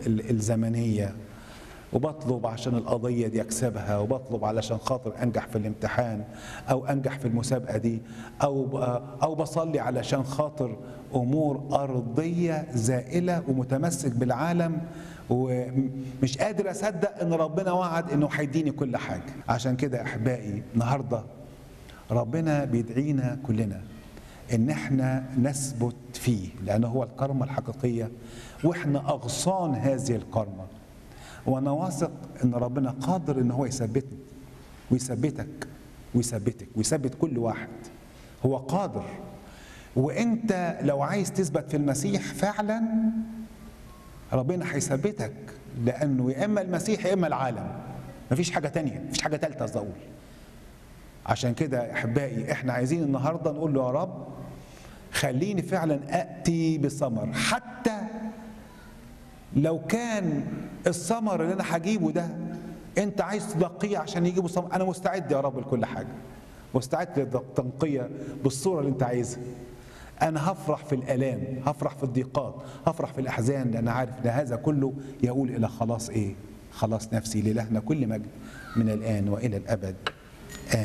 ال- الزمنيه وبطلب عشان القضيه دي اكسبها وبطلب علشان خاطر انجح في الامتحان او انجح في المسابقه دي او ب- او بصلي علشان خاطر امور ارضيه زائله ومتمسك بالعالم ومش قادر اصدق ان ربنا وعد انه هيديني كل حاجه عشان كده احبائي النهارده ربنا بيدعينا كلنا ان احنا نثبت فيه لانه هو الكرمه الحقيقيه واحنا اغصان هذه الكرمه وانا واثق ان ربنا قادر ان هو يثبتني ويثبتك ويثبتك ويثبت كل واحد هو قادر وانت لو عايز تثبت في المسيح فعلا ربنا هيثبتك لانه يا اما المسيح يا اما العالم مفيش حاجه تانية مفيش حاجه ثالثه قصدي اقول عشان كده يا احبائي احنا عايزين النهارده نقول له يا رب خليني فعلا اتي بثمر حتى لو كان الثمر اللي انا هجيبه ده انت عايز تنقيه عشان يجيبوا ثمر انا مستعد يا رب لكل حاجه مستعد للتنقيه بالصوره اللي انت عايزها انا هفرح في الالام هفرح في الضيقات هفرح في الاحزان لان عارف ان هذا كله يقول الى خلاص ايه خلاص نفسي لإلهنا كل مجد من الان والى الابد